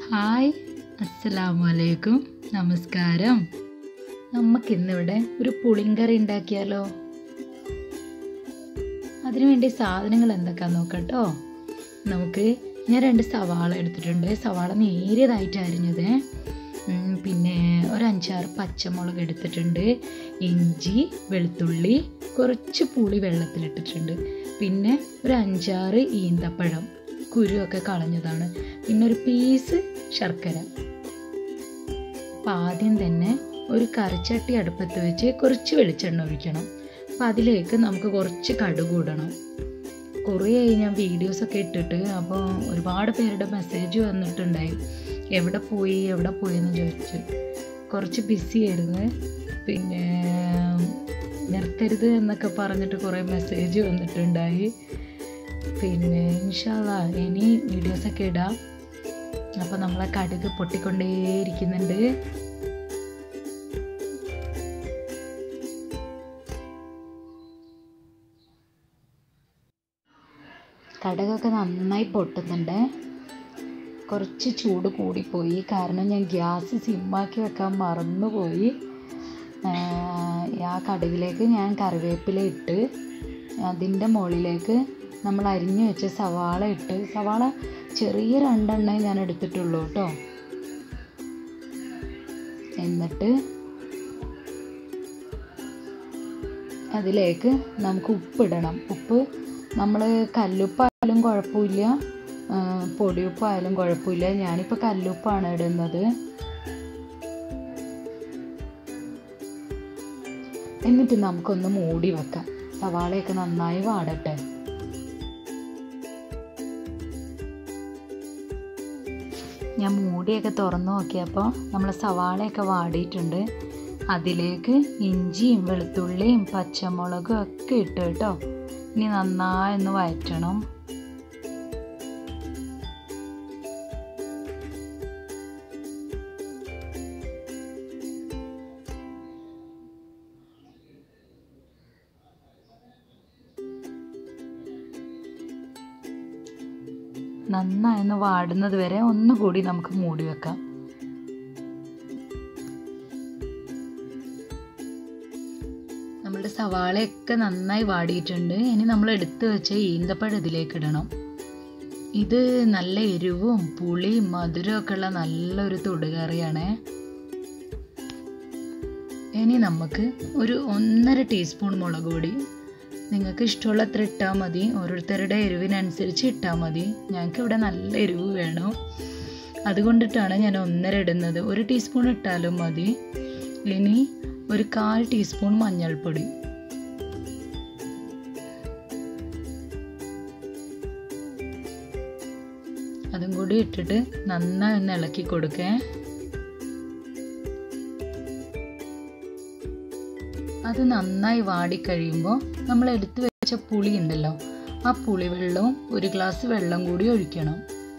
hi അസ്സലാമു അലൈക്കും നമസ്കാരം നമുക്കിന്നിവിടെ ഒരു പുളിങ്കറി ഉണ്ടാക്കിയാലോ അതിനുവേണ്ടി സാധനങ്ങൾ എന്തൊക്കെയാന്ന് നോക്കട്ടോ നമുക്ക് ഞാൻ രണ്ട് സവാള എടുത്തിട്ടുണ്ട് സവാള നേരിയതായിട്ട് അരിഞ്ഞത് ഉം, പിന്നെ ഒരു അഞ്ചാറ് പച്ചമുളക് എടുത്തിട്ടുണ്ട് ഇഞ്ചി വെളുത്തുള്ളി കുറച്ച് പുളി വെള്ളത്തിലിട്ടിട്ടുണ്ട് പിന്നെ ഒരു അഞ്ചാറ് ഈന്തപ്പഴം കുരുവൊക്കെ കളഞ്ഞതാണ് പിന്നെ ഒരു പീസ് ശർക്കര അപ്പം ആദ്യം തന്നെ ഒരു കറിച്ചട്ടി അടുപ്പത്ത് വെച്ച് കുറച്ച് വെളിച്ചെണ്ണ ഒഴിക്കണം അപ്പം അതിലേക്ക് നമുക്ക് കുറച്ച് കടുക് ഇടണം കുറേ ഞാൻ വീഡിയോസൊക്കെ ഇട്ടിട്ട് അപ്പോൾ ഒരുപാട് പേരുടെ മെസ്സേജ് വന്നിട്ടുണ്ടായി എവിടെ പോയി എവിടെ പോയി എന്ന് ചോദിച്ചു കുറച്ച് ബിസി ആയിരുന്നു പിന്നെ നിർത്തരുത് എന്നൊക്കെ പറഞ്ഞിട്ട് കുറേ മെസ്സേജ് വന്നിട്ടുണ്ടായി പിന്നെ ഇൻഷാല്ല ഇനി വീഡിയോസൊക്കെ ഇടാം അപ്പോൾ നമ്മളെ കടുക് പൊട്ടിക്കൊണ്ടേയിരിക്കുന്നുണ്ട് കടുകൊക്കെ നന്നായി പൊട്ടുന്നുണ്ട് കുറച്ച് ചൂട് കൂടിപ്പോയി കാരണം ഞാൻ ഗ്യാസ് സിമ്മാക്കി വെക്കാൻ മറന്നുപോയി ആഹ് ആ കടുകിലേക്ക് ഞാൻ കറിവേപ്പില ഇട്ട് അതിൻ്റെ മുകളിലേക്ക് നമ്മൾ അരിഞ്ഞു വെച്ച സവാള ഇട്ട് സവാള ചെറിയ രണ്ടെണ്ണേ ഞാൻ എടുത്തിട്ടുള്ളൂ കേട്ടോ എന്നിട്ട് അതിലേക്ക് നമുക്ക് ഉപ്പിടണം ഉപ്പ് നമ്മൾ കല്ലുപ്പായാലും കുഴപ്പമില്ല ആ, പൊടിയുപ്പായാലും കുഴപ്പമില്ല ഞാനിപ്പോൾ കല്ലുപ്പാണ് ഇടുന്നത് എന്നിട്ട് നമുക്കൊന്ന് മൂടി വെക്കാം സവാളയൊക്കെ നന്നായി വാടട്ടെ ഞാൻ മൂടിയൊക്കെ തുറന്നു നോക്കിയപ്പോൾ നമ്മൾ സവാളയൊക്കെ വാടിയിട്ടുണ്ട് അതിലേക്ക് ഇഞ്ചിയും വെളുത്തുള്ളിയും പച്ചമുളകും ഒക്കെ ഇട്ട് കേട്ടോ ഇനി നന്നായി ഒന്ന് വഴറ്റണം നന്നായി ഒന്ന് വാടുന്നത് വരെ ഒന്നുകൂടി നമുക്ക് മൂടി വെക്കാം നമ്മളുടെ സവാളയൊക്കെ നന്നായി വാടിയിട്ടുണ്ട് ഇനി നമ്മൾ എടുത്തു വെച്ച ഈന്തപ്പഴം ഇതിലേക്ക് ഇടണം ഇത് നല്ല എരിവും പുളിയും മധുരവും ഒക്കെ ഉള്ള നല്ലൊരു തൊടുകറിയാണ് ഇനി നമുക്ക് ഒരു ഒന്നര ടീസ്പൂൺ മുളക് പൊടി നിങ്ങൾക്ക് ഇഷ്ടമുള്ള അത്ര ഇട്ടാൽ മതി ഓരോരുത്തരുടെ എരിവിനനുസരിച്ച് ഇട്ടാൽ മതി ഞങ്ങൾക്ക് ഇവിടെ നല്ല എരിവ് വേണം അതുകൊണ്ടിട്ടാണ് ഞാൻ ഒന്നര ഇടുന്നത് ഒരു ടീസ്പൂൺ ഇട്ടാലും മതി ഇനി ഒരു കാൽ ടീസ്പൂൺ മഞ്ഞൾപ്പൊടി അതും കൂടി ഇട്ടിട്ട് നന്നായി ഒന്ന് ഇളക്കി കൊടുക്കേ അത് നന്നായി വാടിക്കഴിയുമ്പോൾ നമ്മൾ എടുത്തു വെച്ച പുളി ഉണ്ടല്ലോ ആ പുളി വെള്ളവും ഒരു ഗ്ലാസ് വെള്ളം കൂടി ഒഴിക്കണം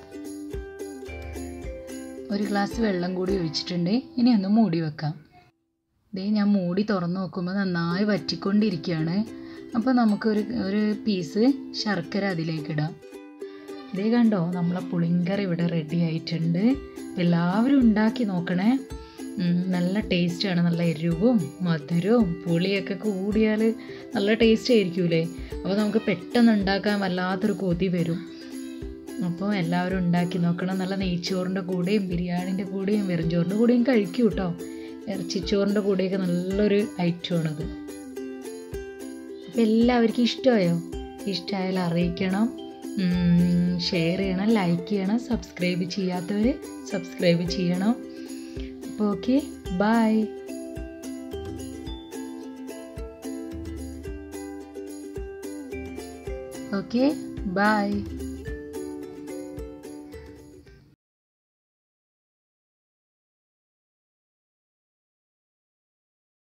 ഒരു ഗ്ലാസ് വെള്ളം കൂടി ഒഴിച്ചിട്ടുണ്ട് ഇനി ഒന്ന് മൂടി വെക്കാം ദേ ഞാൻ മൂടി തുറന്നു നോക്കുമ്പോൾ നന്നായി വറ്റിക്കൊണ്ടിരിക്കുകയാണ് അപ്പോൾ നമുക്കൊരു ഒരു പീസ് ശർക്കര അതിലേക്ക് ഇടാം ഇതേ കണ്ടോ നമ്മളെ പുളിങ്കറി ഇവിടെ റെഡി ആയിട്ടുണ്ട് എല്ലാവരും ഉണ്ടാക്കി നോക്കണേ ഉം, നല്ല ടേസ്റ്റാണ് നല്ല എരിവും മധുരവും പുളിയൊക്കെ കൂടിയാൽ നല്ല ടേസ്റ്റ് ആയിരിക്കൂലേ അപ്പോൾ നമുക്ക് പെട്ടെന്ന് ഉണ്ടാക്കാൻ വല്ലാത്തൊരു കൊതി വരും അപ്പോൾ എല്ലാവരും ഉണ്ടാക്കി നോക്കണം നല്ല നെയ്ച്ചോറിൻ്റെ കൂടെയും ബിരിയാണിൻ്റെ കൂടെയും വെറുംചോറിൻ്റെ കൂടെയും കഴിക്കൂ കേട്ടോ ഇറച്ചിച്ചോറിൻ്റെ കൂടെയൊക്കെ നല്ലൊരു ഐറ്റമാണത് അപ്പോൾ എല്ലാവർക്കും ഇഷ്ടമായോ ഇഷ്ടമായാൽ അറിയിക്കണം ഷെയർ ചെയ്യണം ലൈക്ക് ചെയ്യണം സബ്സ്ക്രൈബ് ചെയ്യാത്തവർ സബ്സ്ക്രൈബ് ചെയ്യണം അപ്പോൾ ഓക്കെ ബൈ ഓക്കെ ബൈ